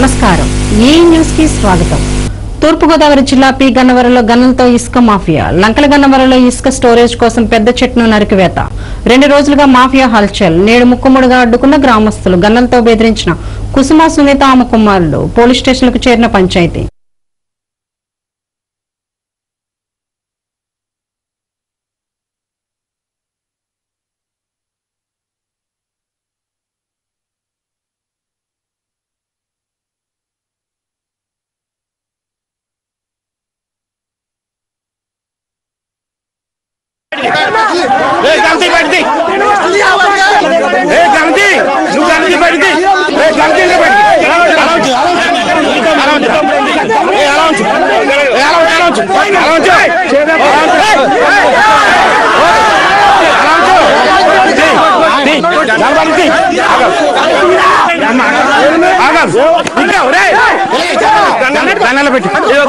నమస్కారం ఏ న్యూస్ కి స్వాగతం తూర్పుగోదావరి జిల్లా పి గన్నవరంలో గన్నులతో ఇసుక మాఫియా లంకల గన్నవరంలో ఇసుక స్టోరేజ్ కోసం పెద్ద చెట్టును నరికివేత రెండు రోజులుగా మాఫియా హల్చల్ నేడు ముక్కుముడుగా అడ్డుకున్న గ్రామస్తులు గన్నలతో బెదిరించిన కుసుమ సునీత ఆమె కుమారులు పోలీస్ స్టేషన్లకు చేరిన పంచాయతీ ఏ గంతి పడింది ఏ గంతి నువ్వు గంతి పడింది ఏ గంతి పడింది అలా ఉంచు అలా ఉంచు ఏ అలా ఉంచు ఏ అలా ఉంచు అలా ఉంచు అలా ఉంచు అలా ఉంచు గణపతి ఇంకా రే గన్నెల పెట్టి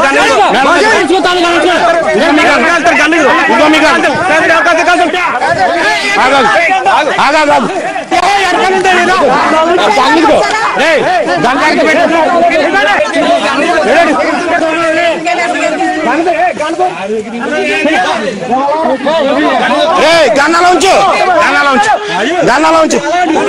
గన్నాలో ఉంచు గన్నాలో ఉంచు గన్నాలో ఉంచు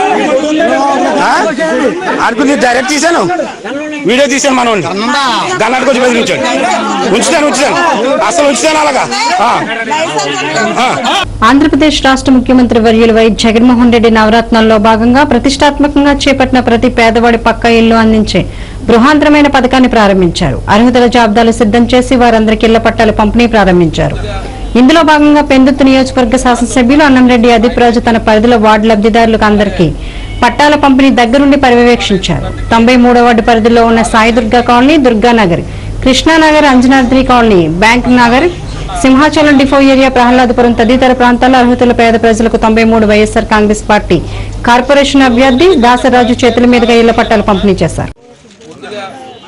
అడుగు నీకు డైరెక్ట్ తీసాను వీడియో తీసాను మనం గన్నాడికి వచ్చి బెదిరించాడు ఉంచుతాను ఉంచుతాను అసలు ఉంచుతాను అలాగా ఆ. ఆ. ఆంధ్రప్రదేశ్ రాష్ట్ర ముఖ్యమంత్రి వర్యులు వై జగన్మోహన్ రెడ్డి నవరత్నాల్లో భాగంగా ప్రతిష్టాత్మకంగా చేపట్టిన ప్రతి పేదవాడి పక్క ఇల్లు అందించే బృహాంతరమైన పథకాన్ని ప్రారంభించారు అర్హతల జాబితాలు సిద్ధం చేసి వారందరికీ ఇళ్ల పట్టాలు పంపిణీ ప్రారంభించారు ఇందులో భాగంగా పెందుతు నియోజకవర్గ శాసనసభ్యులు అన్నంరెడ్డి అదిప్రాజు తన పరిధిలో వార్డు లబ్ధిదారులకు అందరికీ పట్టాల పంపిణీ దగ్గరుండి పర్యవేక్షించారు తొంభై మూడో వార్డు పరిధిలో ఉన్న Sai Durga colony Durganagar Krishnanagar Anjanadri colony bank Nagar Simhachalam depot area Prahladapuram తదితర ప్రాంతాల్లో అర్హతల పేద ప్రజలకు తొంభై మూడు వైఎస్ఆర్ కాంగ్రెస్ పార్టీ కార్పొరేషన్ అభ్యర్థి దాసరాజు చేతుల మీదుగా ఇళ్ల పట్టాలు పంపిణీ చేశారు ముందుగా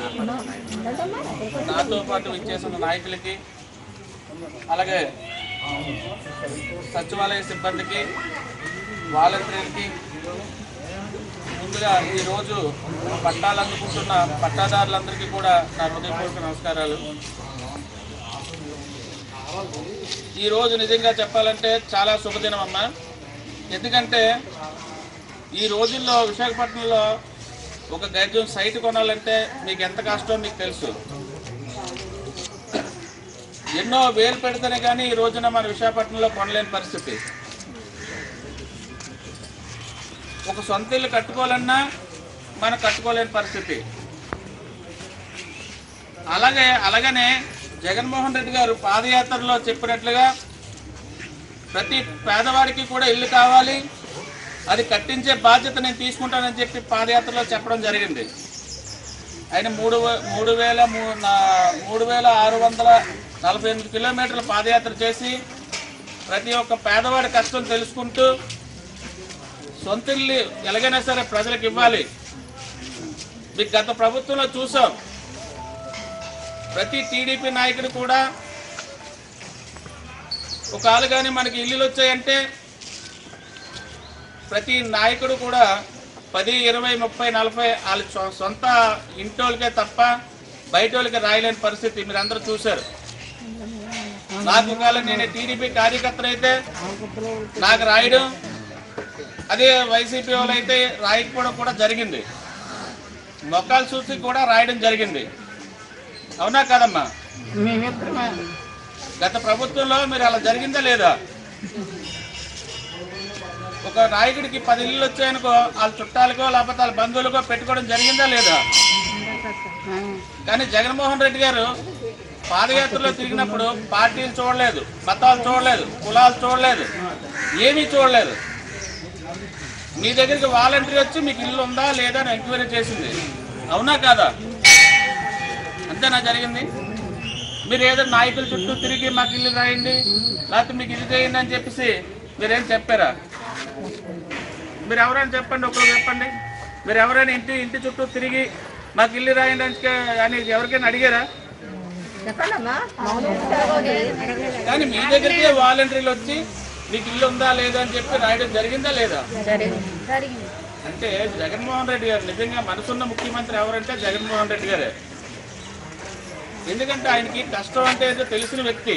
నాతో పాటు విచ్చేసిన నాయకులకి అలాగే సచివాలయ సిబ్బందికి వాలంటీర్కి ముందుగా ఈరోజు పట్టాలు అందుకుంటున్న పట్టాదారులందరికీ కూడా నా హృదయపూర్వక నమస్కారాలు ఈరోజు నిజంగా చెప్పాలంటే చాలా శుభదినం అమ్మా ఎందుకంటే ఈ రోజుల్లో విశాఖపట్నంలో ఒక గజం సైట్ కొనాలంటే మీకు ఎంత కష్టమో మీకు తెలుసు ఎన్నో వేలు పెడితేనే కానీ ఈ రోజున మన విశాఖపట్నంలో కొనలేని పరిస్థితి ఒక సొంత ఇల్లు కట్టుకోవాలన్నా మనం కట్టుకోలేని పరిస్థితి అలాగే అలాగనే జగన్మోహన్ రెడ్డి గారు పాదయాత్రలో చెప్పినట్లుగా ప్రతి పేదవాడికి కూడా ఇల్లు కావాలి అది కట్టించే బాధ్యత నేను తీసుకుంటానని చెప్పి పాదయాత్రలో చెప్పడం జరిగింది ఆయన మూడు వే- మూడు వేల మూ- నా- మూడు వేల ఆరు వందల నలభై ఎనిమిది కిలోమీటర్ల పాదయాత్ర చేసి ప్రతి ఒక్క పేదవాడి కష్టం తెలుసుకుంటూ సొంత ఇల్లు ఎలాగైనా సరే ప్రజలకు ఇవ్వాలి మీకు గత ప్రభుత్వంలో చూసాం ప్రతి టీడీపీ నాయకుడు కూడా ఒక ఆలు కానీ మనకి ఇల్లులు వచ్చాయంటే ప్రతి నాయకుడు కూడా పది ఇరవై ముప్పై నలభై వాళ్ళ సొ- సొంత ఇంటోళ్ళకే తప్ప బయట వాళ్ళకి రాయలేని పరిస్థితి మీరు అందరూ చూశారు నాకు ఒకవేళ నేను టీడీపీ కార్యకర్త అయితే నాకు రాయడం అదే వైసీపీ వాళ్ళు అయితే రాయకపోవడం కూడా జరిగింది మొక్కలు చూసి కూడా రాయడం జరిగింది అవునా కాదమ్మా గత ప్రభుత్వంలో మీరు అలా జరిగిందా లేదా ఒక నాయకుడికి పది ఇళ్ళు వచ్చాయనుకో వాళ్ళ చుట్టాలకో లేకపోతే వాళ్ళ బంధువులకో పెట్టుకోవడం జరిగిందా లేదా కానీ జగన్మోహన్ రెడ్డి గారు పాదయాత్రలో తిరిగినప్పుడు పార్టీలు చూడలేదు మతాలు చూడలేదు కులాలు చూడలేదు ఏమీ చూడలేదు మీ దగ్గరికి వాలంటీర్ వచ్చి మీకు ఇల్లు ఉందా లేదా అని ఎంక్వైరీ చేసింది అవునా కాదా అంతేనా జరిగింది మీరు ఏదో నాయకుల చుట్టూ తిరిగి మాకు ఇల్లు రాయండి లేకపోతే మీకు ఇది చేయండి అని చెప్పేసి మీరేం చెప్పారా మీరు ఎవరైనా చెప్పండి ఒకరు చెప్పండి మీరు ఎవరైనా ఇంటి ఇంటి చుట్టూ తిరిగి మాకు ఇల్లు రాయండి అని చె- అని ఎవరికైనా అడిగారా కానీ మీ దగ్గరికి వాలంటీర్లు వచ్చి మీకు ఇల్లు ఉందా లేదా అని చెప్పి రాయడం జరిగిందా లేదా అంటే జగన్మోహన్ రెడ్డి గారు నిజంగా మనసున్న ముఖ్యమంత్రి ఎవరంటే జగన్మోహన్ రెడ్డి గారే ఎందుకంటే ఆయనకి కష్టం అంటే ఏదో తెలిసిన వ్యక్తి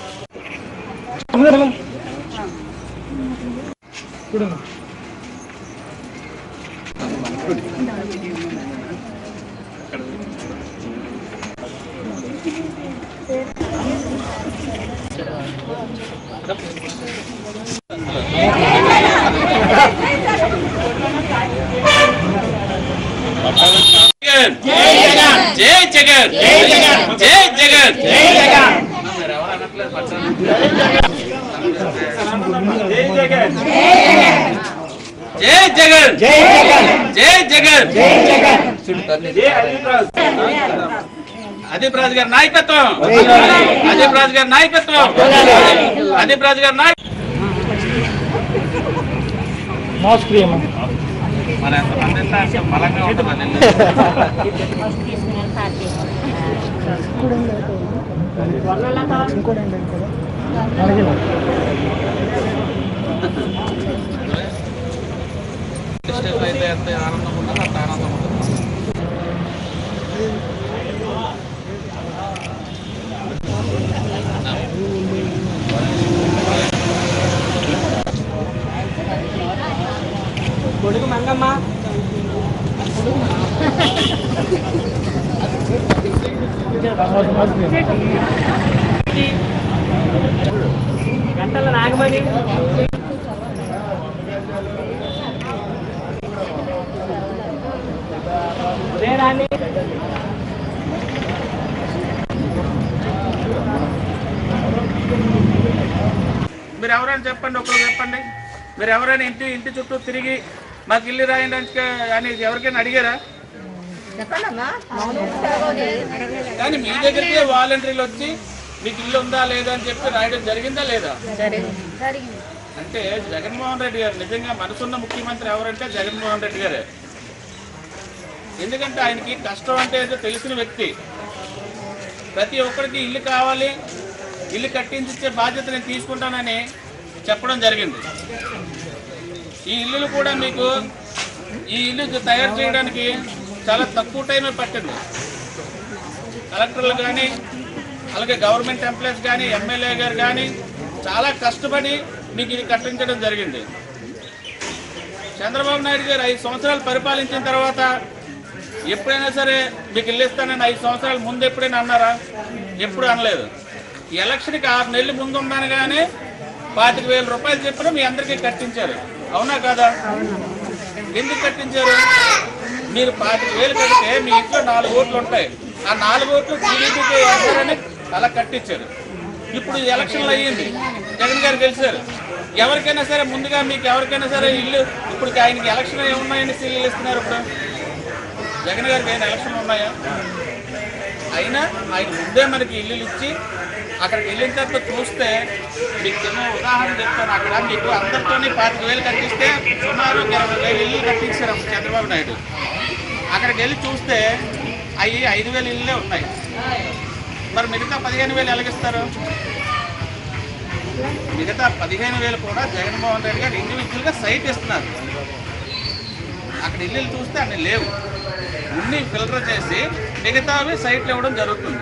జగన్ జై జగన్ జై జగన్ జై జగన్ జై జగన్ మీరు ఎవరు అనట్లేదు పచ్చని జై జగన్ జై జగన్ జై జగన్ జై జగన్ అదీప్ రాజు గారి నాయకత్వం అదీప్ రాజు గారి నాయకత్వం అదీప్ రాజు గారి నాయకత్వం మరి ఎంతమంది ఉంటే అంత బలంగా ఉంటుందని స్టెప్ అయితే ఎంత ఆనందం ఉంటుందో అంత ఆనందం ఉంటుంది మీరు ఎవరైనా చెప్పండి ఒకరు చెప్పండి మీరు ఎవరైనా ఇంటి ఇంటి చుట్టూ తిరిగి మాకు ఇల్లు రాయండి అని ఎవరికైనా అడిగారా కానీ మీ దగ్గరికి వాలంటీర్లు వచ్చి మీకు ఇల్లు ఉందా లేదా అని చెప్పి రాయడం జరిగిందా లేదా అంటే జగన్మోహన్ రెడ్డి గారు నిజంగా మనసున్న ముఖ్యమంత్రి ఎవరంటే జగన్మోహన్ రెడ్డి గారే ఎందుకంటే ఆయనకి కష్టం అంటే ఏదో తెలిసిన వ్యక్తి ప్రతి ఒక్కరికి ఇల్లు కావాలి ఇల్లు కట్టించిచ్చే బాధ్యత నేను తీసుకుంటానని చెప్పడం జరిగింది ఈ ఇల్లులు కూడా మీకు ఈ ఇల్లు తయారు చేయడానికి చాలా తక్కువ టైమే పట్టింది కలెక్టర్లు కానీ అలాగే గవర్నమెంట్ ఎంప్లాయీస్ కానీ ఎమ్మెల్యే గారు కానీ చాలా కష్టపడి మీకు ఇది కట్టించడం జరిగింది చంద్రబాబు నాయుడు గారు ఐదు సంవత్సరాలు పరిపాలించిన తర్వాత ఎప్పుడైనా సరే మీకు ఇల్లు ఇస్తానని ఐదు సంవత్సరాల ముందు ఎప్పుడైనా అన్నారా ఎప్పుడు అనలేదు ఈ ఎలక్షన్కి ఆరు నెలలు ముందు ఉండగానే పాతిక వేల రూపాయలు చెప్పిన మీ అందరికీ కట్టించారు అవునా కాదా ఎందుకు కట్టించారు మీరు పాతిక వేలు కడితే మీ ఇంట్లో నాలుగు ఓట్లు ఉంటాయి ఆ నాలుగు ఓట్లు టీడీపీకి వేస్తారని అలా కట్టించారు ఇప్పుడు ఎలక్షన్లు అయ్యింది జగన్ గారు గెలిచారు ఎవరికైనా సరే ముందుగా మీకు ఎవరికైనా సరే ఇల్లు ఇప్పుడు ఆయనకి ఎలక్షన్ ఏమున్నాయని ఇల్లు ఇస్తున్నారు ఇప్పుడు జగన్ గారికి ఏమైనా ఎలక్షన్ ఉన్నాయా అయినా ఆయన ముందే మనకి ఇల్లు ఇచ్చి అక్కడికి వెళ్ళిన తర్వాత చూస్తే మీకు చిన్న ఉదాహరణ చెప్తాను అక్కడ మీకు అందరితోని పాతిక వేలు కట్టిస్తే సుమారు ఒక ఇరవై వేలు ఇల్లు కట్టించారు అప్పుడు చంద్రబాబు నాయుడు అక్కడికి వెళ్ళి చూస్తే అవి ఐదు వేలు ఇల్లే ఉన్నాయి మరి మిగతా పదిహేను వేలు ఎలాగిస్తారు మిగతా పదిహేను వేలు కూడా జగన్మోహన్ రెడ్డి గారు ఇండివిజువల్గా సైట్ ఇస్తున్నారు అక్కడ ఇల్లు చూస్తే అన్ని లేవు ఉన్ని ఫిల్టర్ చేసి మిగతావి సైట్లు ఇవ్వడం జరుగుతుంది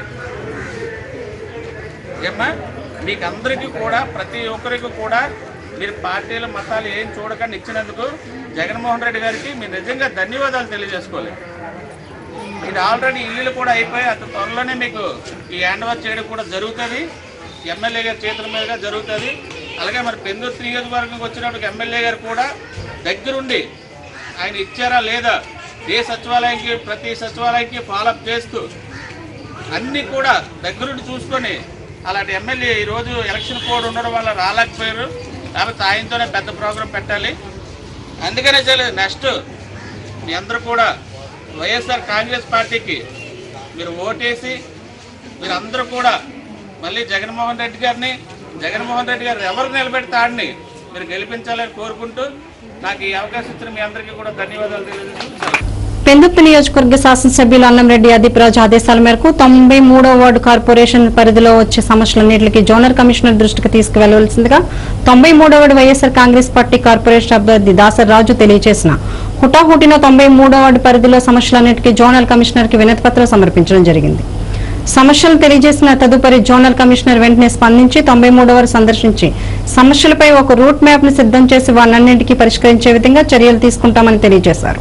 ఏమ్మా మీకు అందరికీ కూడా ప్రతి ఒక్కరికి కూడా మీరు పార్టీలు మతాలు ఏం చూడకుండా ఇచ్చినందుకు జగన్మోహన్ రెడ్డి గారికి మీరు నిజంగా ధన్యవాదాలు తెలియజేసుకోవాలి ఇది ఆల్రెడీ ఇల్లులు కూడా అయిపోయి అతి త్వరలోనే మీకు ఈ హ్యాండ్ ఓవర్ చేయడం కూడా జరుగుతుంది ఎమ్మెల్యే గారి చేతుల మీదుగా జరుగుతుంది అలాగే మరి పెందూరు నియోజకవర్గంకి వచ్చినప్పుడు ఎమ్మెల్యే గారు కూడా దగ్గరుండి ఆయన ఇచ్చారా లేదా ఏ సచివాలయంకి ప్రతి సచివాలయంకి ఫాలోఅప్ చేస్తూ అన్నీ కూడా దగ్గరుండి చూసుకొని అలాంటి ఎమ్మెల్యే ఈరోజు ఎలక్షన్ కోడ్ ఉండడం వల్ల రాలేకపోయారు కాబట్టి ఆయనతోనే పెద్ద ప్రోగ్రాం పెట్టాలి అందుకనే చేయలేదు నెక్స్ట్ మీ అందరూ కూడా వైఎస్ఆర్ కాంగ్రెస్ పార్టీకి మీరు ఓటేసి మీరు అందరూ కూడా మళ్ళీ జగన్మోహన్ రెడ్డి గారిని జగన్మోహన్ రెడ్డి గారు ఎవరు నిలబెడితే ఆడిని మీరు గెలిపించాలని కోరుకుంటూ నాకు ఈ అవకాశం ఇచ్చిన మీ అందరికీ కూడా ధన్యవాదాలు తెలియజేస్తున్నాను పెందుర్తి నియోజకవర్గ శాసనసభ్యులు అన్నంరెడ్డి అదిప్రాజు ఆదేశాల మేరకు తొంభై మూడో వార్డు కార్పొరేషన్ పరిధిలో వచ్చే సమస్యలన్నింటికి జోనల్ కమిషనర్ దృష్టికి తీసుకువెళ్లవలసిందిగా తొంభై మూడో ward YSR Congress party corporation అభ్యర్థి దాసర్ రాజు తెలియజేసిన హుటాహుటిన తొంభై మూడో వార్డు పరిధిలో సమస్యలన్నిటికీ జోనల్ కమిషనర్ కి వినతి పత్రం సమర్పించడం జరిగింది సమస్యలు తెలియజేసిన తదుపరి జోనల్ కమిషనర్ వెంటనే స్పందించి తొంభై మూడో వారు సందర్శించి సమస్యలపై ఒక రూట్ మ్యాప్ ను సిద్ధం చేసి వాటన్నింటికీ పరిష్కరించే విధంగా చర్యలు తీసుకుంటామని తెలియజేశారు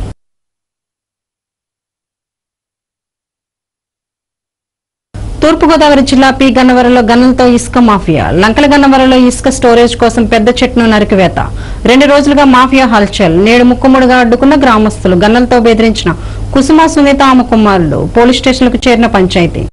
తూర్పుగోదావరి జిల్లా పి గన్నవరంలో గన్నులతో ఇసుక మాఫియా లంకల గన్నవరంలో ఇసుక స్టోరేజ్ కోసం పెద్ద చెట్టును నరికివేత రెండు రోజులుగా మాఫియా హల్చల్ నేడు ముక్కుముడుగా అడ్డుకున్న గ్రామస్తులు గన్నలతో బెదిరించిన కుసుమ సునీత ఆమె కుమారులు పోలీస్ స్టేషన్లకు చేరిన పంచాయతీ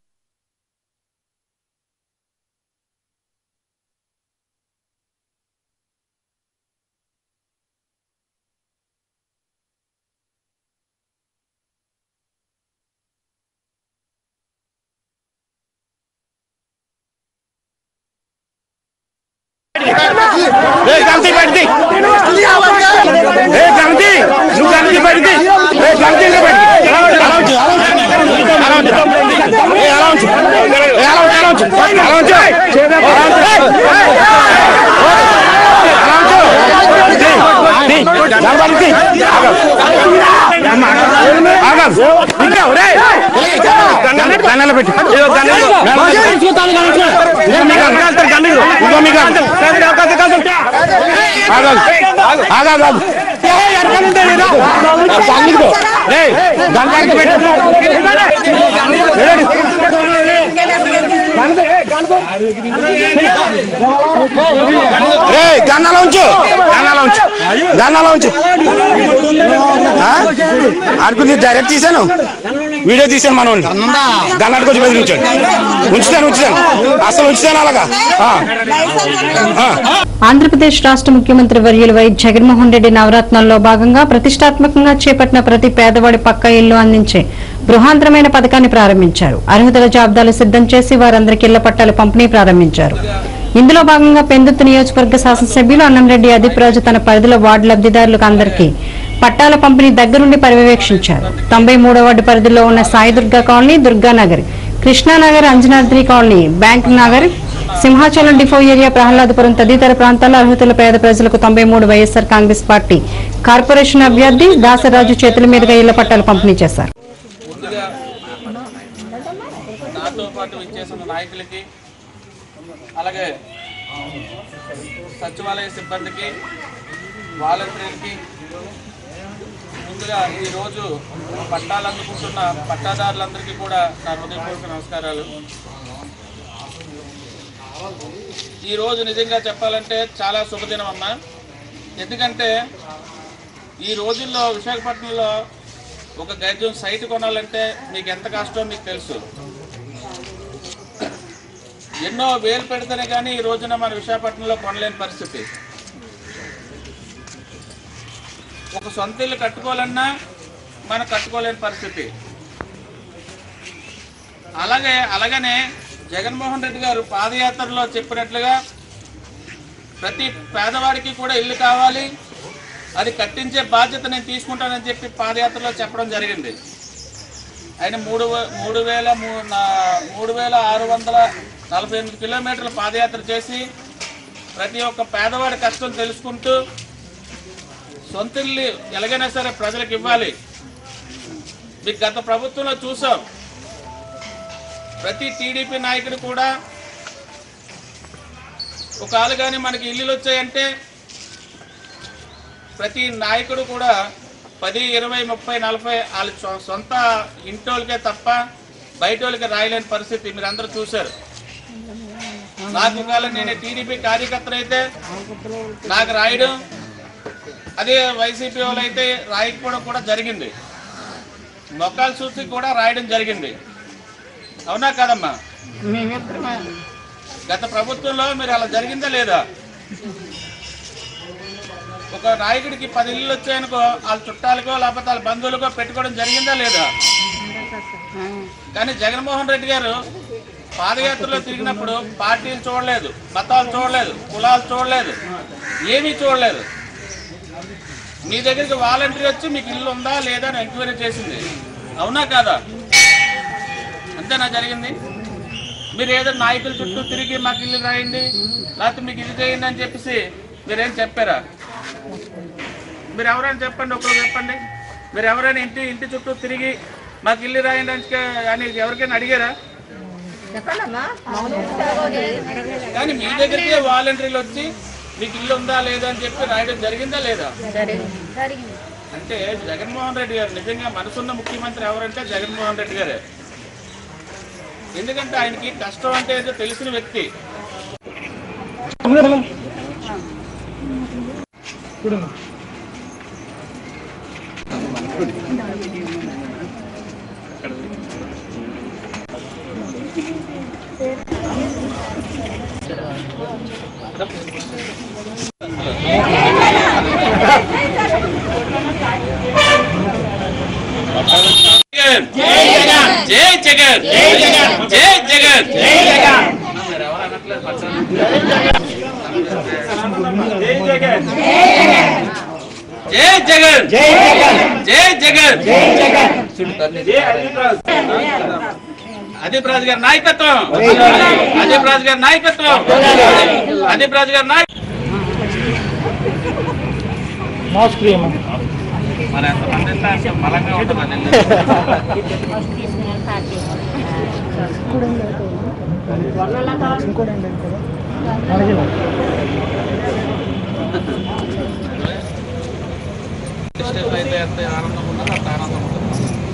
ఏ గంతి పెడితే ఏ గంతి నువ్వు గంతి పెడితే ఏ గంతి పెడితే అలా ఉంచు అలా ఉంచు అలా ఉంచు ఏ అలా ఉంచు ఏ అలా ఉంచు అలా ఉంచు అలా ఉంచు అలా ఉంచు అలా ఉంచు తీ, నడవాలి తీ. ఆగం. అమ్మ, ఆగం. ఇంకా, ఒరేయ్. దండ- దండాలు పెట్టు. ఇదిగో దండాలు. ఇదిగో మీకు అంత దండలు. ఇదిగో మీకు అంత. ఆగం. ఆగం, ఆగం. దండలు. ఏయ్, దండాలు పెట్టు. ఏయ్. ఏయ్, దండాలు ఉంచు దండాలు ఉంచు దండాలు ఉంచు ఆ? అరకు నీకు డైరెక్ట్ తీసాను వీడియో తీసాను మనోని దండాడికి వచ్చి బెదిరించాడు ఉంచుతాను ఉంచుతాను అసలు ఉంచుతాను అలాగా ఆ. ఆ. ఆంధ్రప్రదేశ్ రాష్ట్ర ముఖ్యమంత్రి వర్యులు వై జగన్మోహన్ రెడ్డి నవరత్నాల్లో భాగంగా ప్రతిష్టాత్మకంగా చేపట్టిన ప్రతి పేదవాడి పక్క ఇల్లు అందించే బృహాంతరమైన పథకాన్ని ప్రారంభించారు అర్హతల జాబితాలు సిద్ధం చేసి వారందరికీ ఇళ్ల పట్టాలు పంపిణీ ప్రారంభించారు ఇందులో భాగంగా పెందుతు నియోజకవర్గ శాసనసభ్యులు అన్నంరెడ్డి అదిప్రాజు తన పరిధిలో వార్డు లబ్ధిదారులకు అందరికీ పట్టాల పంపిణీ దగ్గరుండి పర్యవేక్షించారు తొంభై మూడో వార్డు పరిధిలో ఉన్న Sai Durga colony Durganagar Krishnanagar Anjanadri colony bank Nagar Simhachalam depot area Prahladapuram తదితర ప్రాంతాల్లో అర్హతల పేద ప్రజలకు తొంభై మూడు వైఎస్ఆర్ కాంగ్రెస్ పార్టీ కార్పొరేషన్ అభ్యర్థి దాసరాజు చేతుల మీదుగా ఇళ్ల పట్టాలు పంపిణీ చేశారు ముందుగా నాతో పాటు విచ్చేసిన నాయకులకి అలాగే సచివాలయ సిబ్బందికి వాలంటీర్కి ముందుగా ఈరోజు పట్టాలు అందుకుంటున్న పట్టాదారులందరికీ కూడా నా హృదయపూర్వక నమస్కారాలు ఈరోజు నిజంగా చెప్పాలంటే చాలా శుభదినం అమ్మా ఎందుకంటే ఈ రోజుల్లో విశాఖపట్నంలో ఒక గజం సైట్ కొనాలంటే మీకు ఎంత కష్టమో మీకు తెలుసు ఎన్నో వేలు పెడితేనే కానీ ఈ రోజున మన విశాఖపట్నంలో కొనలేని పరిస్థితి ఒక సొంత ఇల్లు కట్టుకోవాలన్నా మనం కట్టుకోలేని పరిస్థితి అలాగే అలాగనే జగన్మోహన్ రెడ్డి గారు పాదయాత్రలో చెప్పినట్లుగా ప్రతి పేదవాడికి కూడా ఇల్లు కావాలి అది కట్టించే బాధ్యత నేను తీసుకుంటానని చెప్పి పాదయాత్రలో చెప్పడం జరిగింది ఆయన మూడు వే- మూడు వేల మూ- నా- మూడు వేల ఆరు వందల నలభై ఎనిమిది కిలోమీటర్ల పాదయాత్ర చేసి ప్రతి ఒక్క పేదవాడి కష్టం తెలుసుకుంటూ సొంత ఇల్లు ఎలాగైనా సరే ప్రజలకు ఇవ్వాలి మీకు గత ప్రభుత్వంలో చూసాం ప్రతి టీడీపీ నాయకుడు కూడా ఒక ఆలు కానీ మనకి ఇల్లులు వచ్చాయంటే ప్రతి నాయకుడు కూడా పది ఇరవై ముప్పై నలభై వాళ్ళ సొ- సొంత ఇంటోళ్ళకే తప్ప బయట వాళ్ళకి రాయలేని పరిస్థితి మీరు అందరూ చూశారు నాకు ఒకవేళ నేను టీడీపీ కార్యకర్త అయితే నాకు రాయడం అదే వైసీపీ వాళ్ళు అయితే రాయకపోవడం కూడా జరిగింది మొక్కలు చూసి కూడా రాయడం జరిగింది అవునా కాదమ్మా గత ప్రభుత్వంలో మీరు అలా జరిగిందా లేదా ఒక నాయకుడికి పది ఇల్లు వచ్చాయనుకో వాళ్ళ చుట్టాలకో లేకపోతే వాళ్ళ బంధువులకో పెట్టుకోవడం జరిగిందా లేదా కానీ జగన్మోహన్ రెడ్డి గారు పాదయాత్రలో తిరిగినప్పుడు పార్టీలు చూడలేదు మతాలు చూడలేదు కులాలు చూడలేదు ఏమీ చూడలేదు మీ దగ్గరికి వాలంటీర్ వచ్చి మీకు ఇల్లు ఉందా లేదా అని ఎంక్వైరీ చేసింది అవునా కాదా అంతేనా జరిగింది మీరు ఏదో నాయకుల చుట్టూ తిరిగి మాకు ఇల్లు రాయండి లేకపోతే మీకు ఇది చేయండి అని చెప్పేసి మీరేం చెప్పారా మీరు ఎవరైనా చెప్పండి ఒకరు చెప్పండి మీరు ఎవరైనా ఇంటి ఇంటి చుట్టూ తిరిగి మాకు ఇల్లు రాయండి అని- అని ఎవరికైనా అడిగారా కానీ మీ దగ్గరికి వాలంటీర్లు వచ్చి మీకు ఇల్లు ఉందా లేదా అని చెప్పి రాయడం జరిగిందా లేదా అంటే జగన్మోహన్ రెడ్డి గారు నిజంగా మనసున్న ముఖ్యమంత్రి ఎవరంటే జగన్మోహన్ రెడ్డి గారే ఎందుకంటే ఆయనకి కష్టం అంటే ఏదో తెలిసిన వ్యక్తి జగన్ జై జగన్ జై జగన్ జై జగన్ జై జగన్ జై జగన్ మీరు ఎవరు అనట్లేదు పచ్చని జై జగన్ జై జగన్ జై జగన్ జై జగన్ జై అదీప్ రాజు గారి నాయకత్వం అదీప్ రాజు గారి నాయకత్వం అదీప్ రాజు గారి నాయకత్వం మరి ఎంతమంది ఉంటే అంత బలంగా ఉంటుంది స్టెప్ అయితే ఎంత ఆనందం ఉండదు అంత ఆనందం ఉంటుంది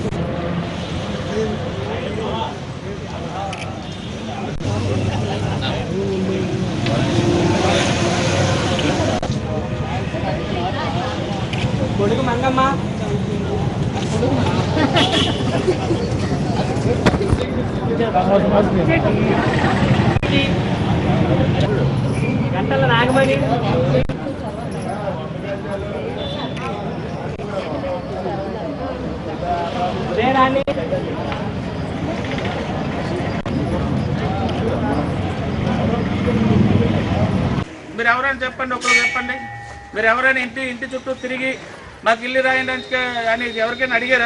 మీరు ఎవరైనా చెప్పండి ఒకరు చెప్పండి మీరు ఎవరైనా ఇంటి ఇంటి చుట్టూ తిరిగి మాకు ఇల్లు రాయండి అని- అని ఎవరికైనా అడిగారా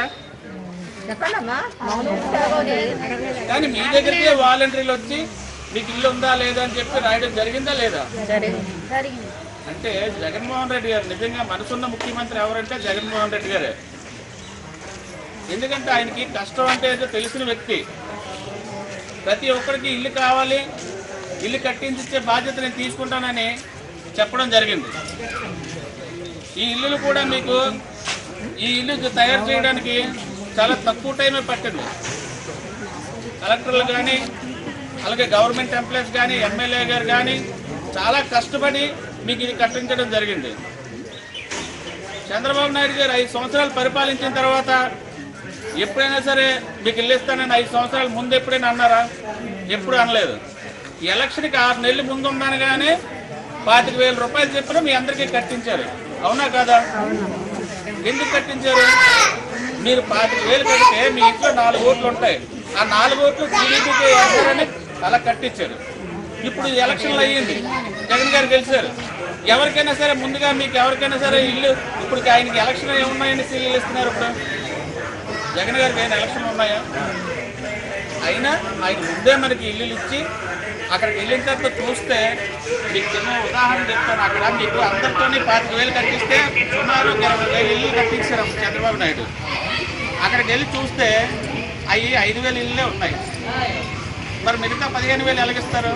కానీ మీ దగ్గరికి వాలంటీర్లు వచ్చి మీకు ఇల్లు ఉందా లేదా అని చెప్పి రాయడం జరిగిందా లేదా అంటే జగన్మోహన్ రెడ్డి గారు నిజంగా మనసున్న ముఖ్యమంత్రి ఎవరంటే జగన్మోహన్ రెడ్డి గారే ఎందుకంటే ఆయనకి కష్టం అంటే ఏదో తెలిసిన వ్యక్తి ప్రతి ఒక్కరికి ఇల్లు కావాలి ఇల్లు కట్టించిచ్చే బాధ్యత నేను తీసుకుంటానని చెప్పడం జరిగింది ఈ ఇల్లులు కూడా మీకు ఈ ఇల్లు తయారు చేయడానికి చాలా తక్కువ టైమే పట్టింది కలెక్టర్లు కానీ అలాగే గవర్నమెంట్ ఎంప్లాయీస్ కానీ ఎమ్మెల్యే గారు కానీ చాలా కష్టపడి మీకు ఇది కట్టించడం జరిగింది చంద్రబాబు నాయుడు గారు ఐదు సంవత్సరాలు పరిపాలించిన తర్వాత ఎప్పుడైనా సరే మీకు ఇల్లు ఇస్తానని ఐదు సంవత్సరాల ముందు ఎప్పుడైనా అన్నారా ఎప్పుడు అనలేదు ఈ ఎలక్షన్కి ఆరు నెలలు ముందు ఉండగానే పాతిక వేల రూపాయలు చెప్పిన మీ అందరికీ కట్టించారు అవునా కాదా ఎందుకు కట్టించారు మీరు పాతిక వేలు కడితే మీ ఇంట్లో నాలుగు ఓట్లు ఉంటాయి ఆ నాలుగు ఓట్లు టీడీపీకి వేస్తారని అలా కట్టించారు ఇప్పుడు ఈ ఎలక్షన్లు అయ్యింది జగన్ గారు గెలిచారు ఎవరికైనా సరే ముందుగా మీకు ఎవరికైనా సరే ఇల్లు ఇప్పుడు ఆయనకి ఎలక్షన్ ఏమున్నాయని ఇల్లు ఇస్తున్నారు ఇప్పుడు జగన్ గారికి ఏమైనా ఎలక్షన్ ఉన్నాయా అయినా ఆయన ముందే మనకి ఇల్లులు ఇచ్చి అక్కడికి వెళ్ళిన తర్వాత చూస్తే మీకు చిన్న ఉదాహరణ చెప్తాను అక్కడ మీకు అందరితోని పాతిక వేలు కట్టిస్తే సుమారు ఒక ఇరవై వేలు ఇల్లు కట్టించారు అప్పుడు చంద్రబాబు నాయుడు అక్కడికి వెళ్ళి చూస్తే అవి ఐదు వేలు ఇల్లే ఉన్నాయి మరి మిగతా పదిహేను వేలు ఎలాగిస్తారు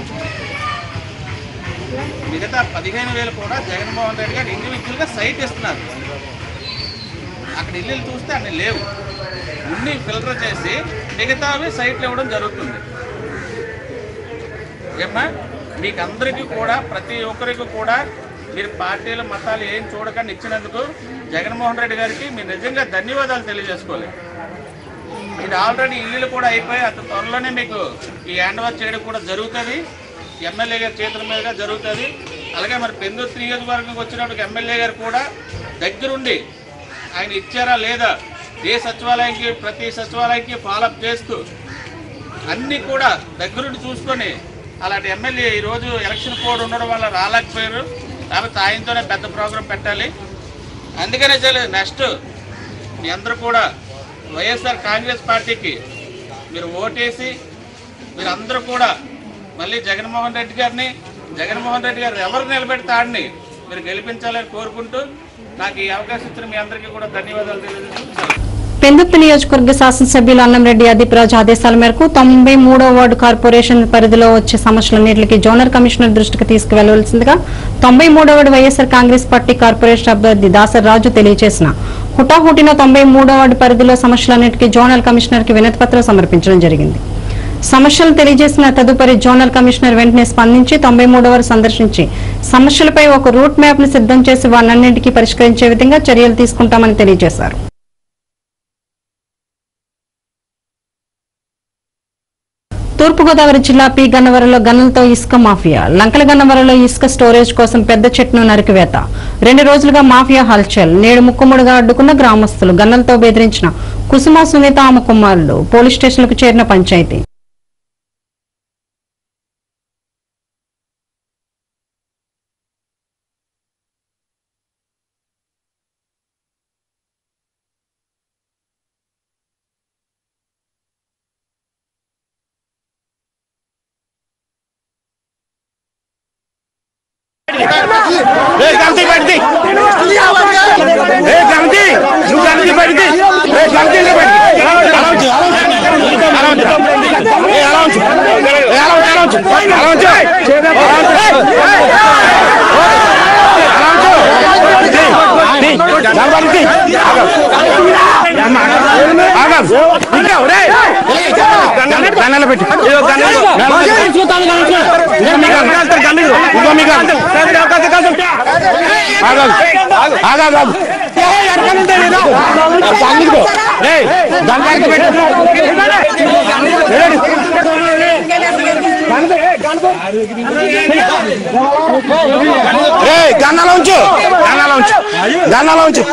మిగతా పదిహేను వేలు కూడా జగన్మోహన్ రెడ్డి గారు ఇండివిజువల్గా సైట్ ఇస్తున్నారు అక్కడ ఇల్లులు చూస్తే అన్ని లేవు ఉన్ని ఫిల్టర్ చేసి మిగతావి సైట్లు ఇవ్వడం జరుగుతుంది ఏమ్మా మీకు అందరికీ కూడా ప్రతి ఒక్కరికి కూడా మీరు పార్టీలు మతాలు ఏం చూడకుండా ఇచ్చినందుకు జగన్మోహన్ రెడ్డి గారికి మీరు నిజంగా ధన్యవాదాలు తెలియజేసుకోవాలి ఇది ఆల్రెడీ ఇల్లులు కూడా అయిపోయి అంత త్వరలోనే మీకు ఈ హ్యాండ్ ఓవర్ చేయడం కూడా జరుగుతుంది ఎమ్మెల్యే గారి చేతుల మీదుగా జరుగుతుంది అలాగే మరి పెందుర్తి నియోజకవర్గంకి వచ్చినప్పుడు ఎమ్మెల్యే గారు కూడా దగ్గరుండి ఆయన ఇచ్చారా లేదా ఏ సచివాలయానికి ప్రతి సచివాలయానికి ఫాలోఅప్ చేస్తూ అన్నీ కూడా దగ్గరుండి చూసుకొని అలాంటి ఎమ్మెల్యే ఈరోజు ఎలక్షన్ కోడ్ ఉండడం వల్ల రాలేకపోయారు కాబట్టి ఆయనతోనే పెద్ద ప్రోగ్రాం పెట్టాలి అందుకనే చలి నెక్స్ట్ మీ అందరూ కూడా వైఎస్ఆర్ కాంగ్రెస్ పార్టీకి మీరు ఓటేసి మీరు అందరూ కూడా మళ్ళీ జగన్మోహన్ రెడ్డి గారిని జగన్మోహన్ రెడ్డి గారు ఎవరు నిలబెడితే ఆడిని మీరు గెలిపించాలని కోరుకుంటూ నాకు ఈ అవకాశం ఇచ్చిన మీ అందరికీ కూడా ధన్యవాదాలు తెలియజేస్తున్నాను పెందుర్తి నియోజకవర్గ శాసనసభ్యులు అన్నంరెడ్డి అదిప్రాజు ఆదేశాల మేరకు తొంభై మూడో వార్డు కార్పొరేషన్ పరిధిలో వచ్చే సమస్యలన్నింటికి జోనల్ కమిషనర్ దృష్టికి తీసుకువెళ్లవలసిందిగా తొంభై మూడో ward YSR Congress party corporation అభ్యర్థి దాసర్ రాజు తెలియజేసిన హుటాహుటిన తొంభై మూడో వార్డు పరిధిలో సమస్యలన్నింటికి జోనల్ కమిషనర్ కి వినతి పత్రం సమర్పించడం జరిగింది సమస్యలు తెలియజేసిన తదుపరి జోనల్ కమిషనర్ వెంటనే స్పందించి తొంభై మూడవ సందర్శించి సమస్యలపై ఒక రూట్ మ్యాప్ ను సిద్ధం చేసి వాటన్నింటికీ పరిష్కరించే విధంగా చర్యలు తీసుకుంటామని తెలియజేశారు తూర్పుగోదావరి జిల్లా పి గన్నవరంలో గనులతో ఇసుక మాఫియా లంకల గన్నవరంలో ఇసుక స్టోరేజ్ కోసం పెద్ద చెట్టును నరికివేత రెండు రోజులుగా మాఫియా హల్చల్ నేడు ముక్కుముడుగా అడ్డుకున్న గ్రామస్తులు గన్నలతో బెదిరించిన కుసుమ సునీత ఆమె కుమారులు పోలీస్ స్టేషన్లకు చేరిన పంచాయతీ రే గంతి పడింది రే గంతి నువ్వు గంతి పడింది రే గంతి పడింది అలా ఉంచు అలా ఉంచు అలా ఉంచు ఏ అలా ఉంచు ఏ అలా ఉంచు అలా ఉంచు అలా ఉంచు అలా ఉంచు గన్నెల పెట్టి గన్నాలో ఉంచు గన్నాలో ఉంచు గన్నాలో ఉంచు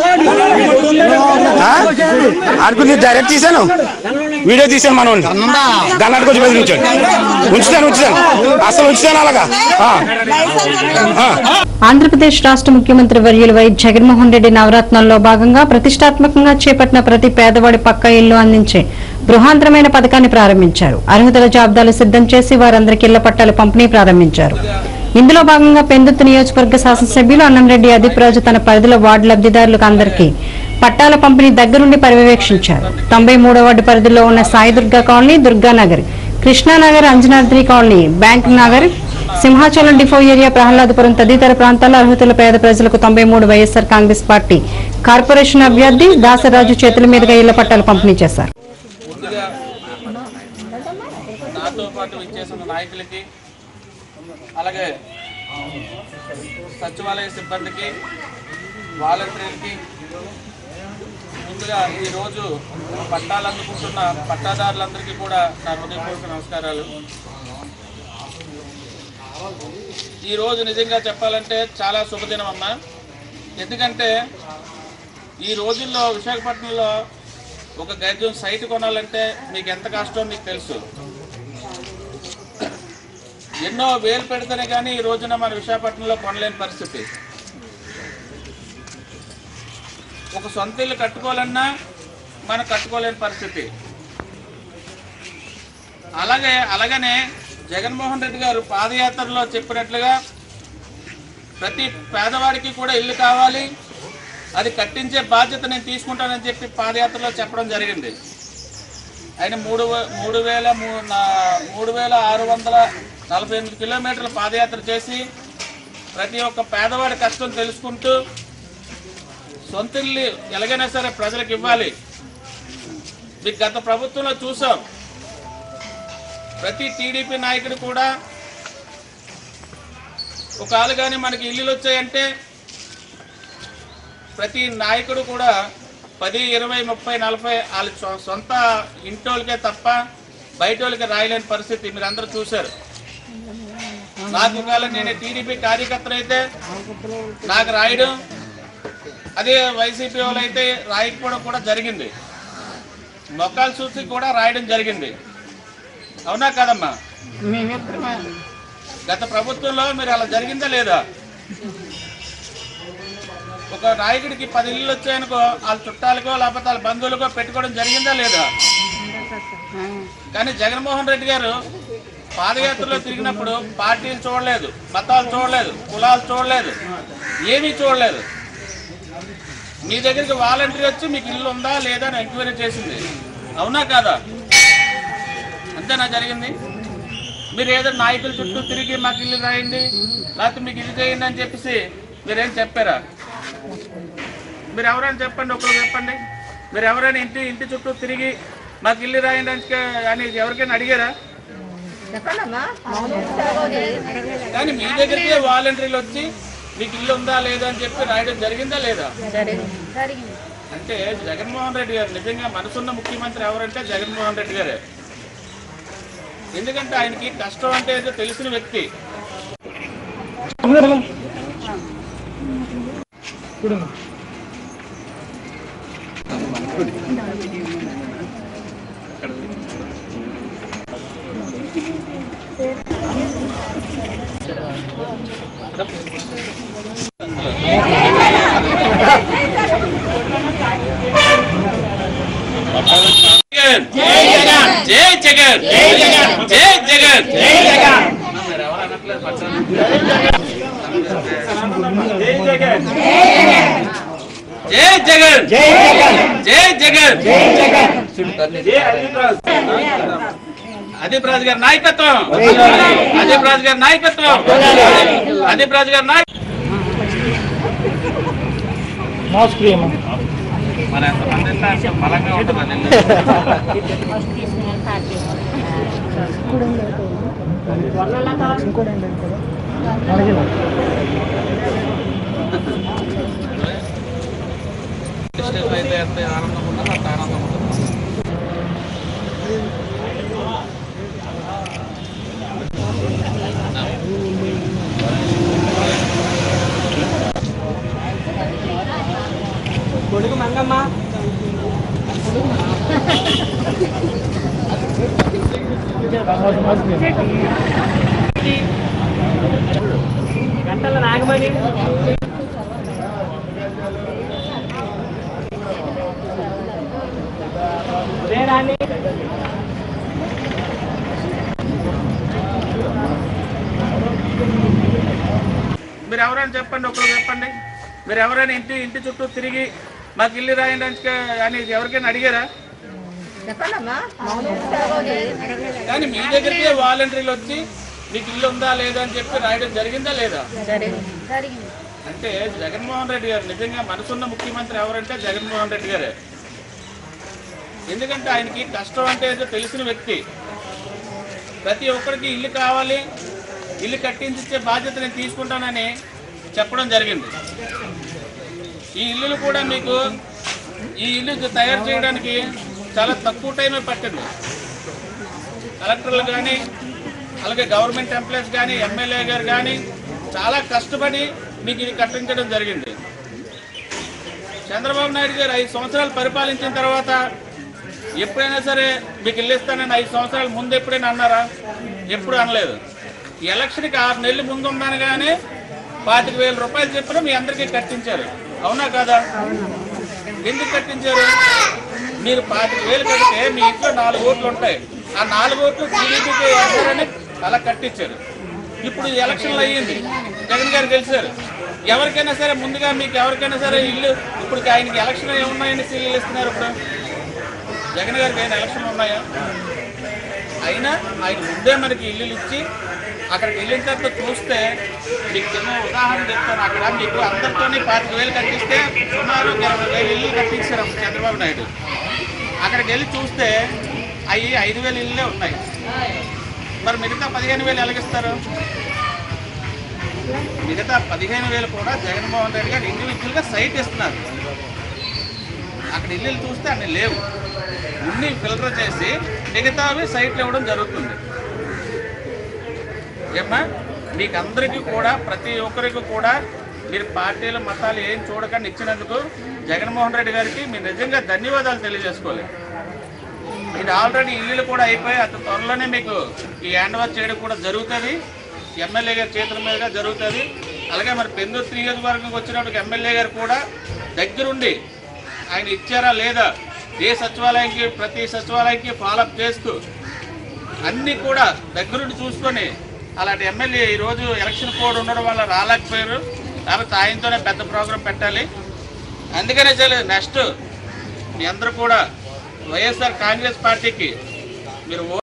ఆడుకు నీ డైరెక్ట్ తీసాను వీడియో తీసాను మనం గన్నాడికి వచ్చి బెదిరించాడు ఉంచుతాను ఉంచుతాను అసలు ఉంచుతాను అలాగా ఆ. ఆ. ఆంధ్రప్రదేశ్ రాష్ట్ర ముఖ్యమంత్రి వర్యులు వై జగన్మోహన్ రెడ్డి నవరత్నాల్లో భాగంగా ప్రతిష్టాత్మకంగా చేపట్టిన ప్రతి పేదవాడి పక్క ఇల్లు అందించే బృహాంతరమైన పథకాన్ని ప్రారంభించారు అర్హతల జాబితాలు సిద్ధం చేసి వారందరికీ ఇళ్ల పట్టాలు పంపిణీ ప్రారంభించారు ఇందులో భాగంగా పెందుత్తు నియోజకవర్గ శాసనసభ్యులు అన్నంరెడ్డి అదిప్రాజు తన పరిధిలో వార్డు లబ్దిదారులకు అందరికీ పట్టాల పంపిణీ దగ్గరుండి పర్యవేక్షించారు తొంభై మూడో వార్డు పరిధిలో ఉన్న Sai Durga colony Durganagar Krishnanagar Anjanadri colony bank Nagar Simhachalam depot area Prahladapuram తదితర ప్రాంతాల్లో అర్హతల పేద ప్రజలకు తొంభై మూడు వైఎస్ఆర్ కాంగ్రెస్ పార్టీ కార్పొరేషన్ అభ్యర్థి దాసరాజు చేతుల మీదుగా ఇళ్ల పట్టాలు పంపిణీ చేశారు ముందుగా నాతో పాటు విచ్చేసిన నాయకులకి అలాగే సచివాలయ సిబ్బందికి వాలంటీర్లకి ముందుగా ఈరోజు పట్టాలు అందుకుంటున్న పట్టాదారులందరికీ కూడా నా హృదయపూర్వక నమస్కారాలు ఈరోజు నిజంగా చెప్పాలంటే చాలా శుభదినం అమ్మా ఎందుకంటే ఈ రోజుల్లో విశాఖపట్నంలో ఒక గజం సైట్ కొనాలంటే మీకు ఎంత కష్టమో మీకు తెలుసు ఎన్నో వేలు పెడితేనే కానీ ఈ రోజున మన విశాఖపట్నంలో కొనలేని పరిస్థితి ఒక సొంత ఇల్లు కట్టుకోవాలన్నా మనం కట్టుకోలేని పరిస్థితి అలాగే అలాగనే జగన్మోహన్ రెడ్డి గారు పాదయాత్రలో చెప్పినట్లుగా ప్రతి పేదవాడికి కూడా ఇల్లు కావాలి అది కట్టించే బాధ్యత నేను తీసుకుంటానని చెప్పి పాదయాత్రలో చెప్పడం జరిగింది ఆయన మూడు వే- మూడు వేల మూ- నా- మూడు వేల ఆరు వందల నలభై ఎనిమిది కిలోమీటర్ల పాదయాత్ర చేసి ప్రతి ఒక్క పేదవాడి కష్టం తెలుసుకుంటూ సొంత ఇల్లు ఎలాగైనా సరే ప్రజలకు ఇవ్వాలి మీకు గత ప్రభుత్వంలో చూసాం ప్రతి టీడీపీ నాయకుడు కూడా ఒక ఆలు కానీ మనకి ఇల్లులు వచ్చాయంటే ప్రతి నాయకుడు కూడా పది ఇరవై ముప్పై నలభై వాళ్ళ సొ- సొంత ఇంటోళ్ళకే తప్ప బయట వాళ్ళకి రాయలేని పరిస్థితి మీరు అందరూ చూశారు నాకు ఒకవేళ నేను టీడీపీ కార్యకర్తలు అయితే నాకు రాయడం అదే వైసీపీ వాళ్ళు అయితే రాయకపోవడం కూడా జరిగింది మొక్కలు చూసి కూడా రాయడం జరిగింది అవునా కదమ్మా గత ప్రభుత్వంలో మీరు అలా జరిగిందా లేదా ఒక నాయకుడికి పది ఇళ్ళు వచ్చాయనుకో వాళ్ళ చుట్టాలకో లేకపోతే వాళ్ళ బంధువులకో పెట్టుకోవడం జరిగిందా లేదా కానీ జగన్మోహన్ రెడ్డి గారు పాదయాత్రలో తిరిగినప్పుడు పార్టీలు చూడలేదు మతాలు చూడలేదు కులాలు చూడలేదు ఏమీ చూడలేదు మీ దగ్గరికి వాలంటీర్ వచ్చి మీకు ఇల్లు ఉందా లేదా అని ఎంక్వైరీ చేసింది అవునా కాదా అంతేనా జరిగింది మీరు ఏదో నాయకుల చుట్టూ తిరిగి మాకు ఇల్లు రాయండి లేకపోతే మీకు ఇల్లు చేయండి అని చెప్పేసి మీరేం చెప్పారా మీరు ఎవరైనా చెప్పండి ఒకరు చెప్పండి మీరు ఎవరైనా ఇంటి ఇంటి చుట్టూ తిరిగి మాకు ఇల్లు రాయండి అని- అని ఎవరికైనా అడిగారా కానీ మీ దగ్గరికి వాలంటీర్లు వచ్చి మీకు ఇల్లు ఉందా లేదా అని చెప్పి రాయడం జరిగిందా లేదా అంటే జగన్మోహన్ రెడ్డి గారు నిజంగా మనసున్న ముఖ్యమంత్రి ఎవరంటే జగన్మోహన్ రెడ్డి గారే ఎందుకంటే ఆయనకి కష్టం అంటే ఏదో తెలిసిన వ్యక్తి జగన్ జై జగన్ జై జగన్ జై జగన్ జై జగన్ జై జగన్ మీరు ఎవరు అనట్లేదు పక్కన. జై జగన్ జై జగన్ జై జగన్ జై జగన్ జై జగన్ జై అదీప్ రాజ్ అదీప్ రాజ్ గారి నాయకత్వం అదీప్ రాజ్ గారి నాయకత్వం అదీప్ రాజ్ గారి నాయకత్వం మరి ఎంతమంది ఉంటే అంత బలంగా ఉంటుందని స్టేజ్ అయితే ఎంత ఆనందం ఉన్నదో అంత ఆనందం ఉంటుంది మీరు ఎవరైనా చెప్పండి ఒకరు చెప్పండి మీరు ఎవరైనా ఇంటి ఇంటి చుట్టూ తిరిగి మాకు ఇల్లు రాయండి అని- అని ఎవరికైనా అడిగారా కానీ మీ దగ్గరికి వాలంటీర్లు వచ్చి మీకు ఇల్లు ఉందా లేదా అని చెప్పి రాయడం జరిగిందా లేదా అంటే జగన్మోహన్ రెడ్డి గారు నిజంగా మనసున్న ముఖ్యమంత్రి ఎవరంటే జగన్మోహన్ రెడ్డి గారే ఎందుకంటే ఆయనకి కష్టం అంటే ఏదో తెలిసిన వ్యక్తి ప్రతి ఒక్కరికి ఇల్లు కావాలి ఇల్లు కట్టించిచ్చే బాధ్యత నేను తీసుకుంటానని చెప్పడం జరిగింది ఈ ఇల్లులు కూడా మీకు ఈ ఇల్లు తయారు చేయడానికి చాలా తక్కువ టైమే పట్టింది కలెక్టర్లు కానీ అలాగే గవర్నమెంట్ ఎంప్లాయీస్ కానీ ఎమ్మెల్యే గారు కానీ చాలా కష్టపడి మీకు ఇది కట్టించడం జరిగింది చంద్రబాబు నాయుడు గారు ఐదు సంవత్సరాలు పరిపాలించిన తర్వాత ఎప్పుడైనా సరే మీకు ఇల్లు ఇస్తానని ఐదు సంవత్సరాల ముందు ఎప్పుడైనా అన్నారా ఎప్పుడు అనలేదు ఈ ఎలక్షన్కి ఆరు నెలలు ముందు ఉందనగానే పాతిక వేల రూపాయలు చెప్పిన మీ అందరికీ కట్టించారు అవునా కాదా ఎందుకు కట్టించారు మీరు పాతిక వేలు కడితే మీ ఇంట్లో నాలుగు ఓట్లు ఉంటాయి ఆ నాలుగు ఓట్లు టీడీపీకి వేస్తారని అలా కట్టించారు ఇప్పుడు ఈ ఎలక్షన్లు అయ్యింది జగన్ గారు గెలిచారు ఎవరికైనా సరే ముందుగా మీకు ఎవరికైనా సరే ఇల్లు ఇప్పుడు ఆయనకి ఎలక్షన్ ఏమున్నాయని ఇల్లు ఇస్తున్నారు ఇప్పుడు జగన్ గారికి అయినా ఎలక్షన్లు ఉన్నాయా అయినా ఆయన ముందే మనకి ఇల్లు ఇచ్చి అక్కడికి వెళ్ళిన తర్వాత చూస్తే మీకు చిన్న ఉదాహరణ చెప్తాను అక్కడ మీకు అందరితోని పాతిక వేలు కట్టిస్తే సుమారు ఒక ఇరవై వేలు ఇల్లు కట్టించారు అప్పుడు చంద్రబాబు నాయుడు అక్కడికి వెళ్ళి చూస్తే అవి ఐదు వేలు ఇల్లే ఉన్నాయి మరి మిగతా పదిహేను వేలు ఎలాగిస్తారు మిగతా పదిహేను వేలు కూడా జగన్మోహన్ రెడ్డి గారు ఇండివిజువల్గా సైట్ ఇస్తున్నారు అక్కడ ఇల్లు చూస్తే అన్ని లేవు అన్ని ఫిల్టర్ చేసి మిగతావి సైట్లు ఇవ్వడం జరుగుతుంది ఏమ్మా మీకు అందరికీ కూడా ప్రతి ఒక్కరికి కూడా మీరు పార్టీలు మతాలు ఏం చూడకుండా ఇచ్చినందుకు జగన్మోహన్ రెడ్డి గారికి మీరు నిజంగా ధన్యవాదాలు తెలియజేసుకోవాలి ఇది ఆల్రెడీ ఇల్లులు కూడా అయిపోయి అతి త్వరలోనే మీకు ఈ హ్యాండ్ ఓవర్ చేయడం కూడా జరుగుతుంది ఎమ్మెల్యే గారి చేతుల మీదుగా జరుగుతుంది అలాగే మరి పెందుర్తి నియోజకవర్గంకి వచ్చినప్పుడు ఎమ్మెల్యే గారు కూడా దగ్గరుండి ఆయన ఇచ్చారా లేదా ఏ సచివాలయంకి ప్రతి సచివాలయంకి ఫాలోఅప్ చేస్తూ అన్నీ కూడా దగ్గరుండి చూసుకొని అలాంటి ఎమ్మెల్యే ఈరోజు ఎలక్షన్ కోడ్ ఉండడం వల్ల రాలేకపోయారు కాబట్టి ఆయనతోనే పెద్ద ప్రోగ్రాం పెట్టాలి అందుకనే చలి నెక్స్ట్ మీ అందరూ కూడా వైఎస్ఆర్ కాంగ్రెస్ పార్టీకి మీరు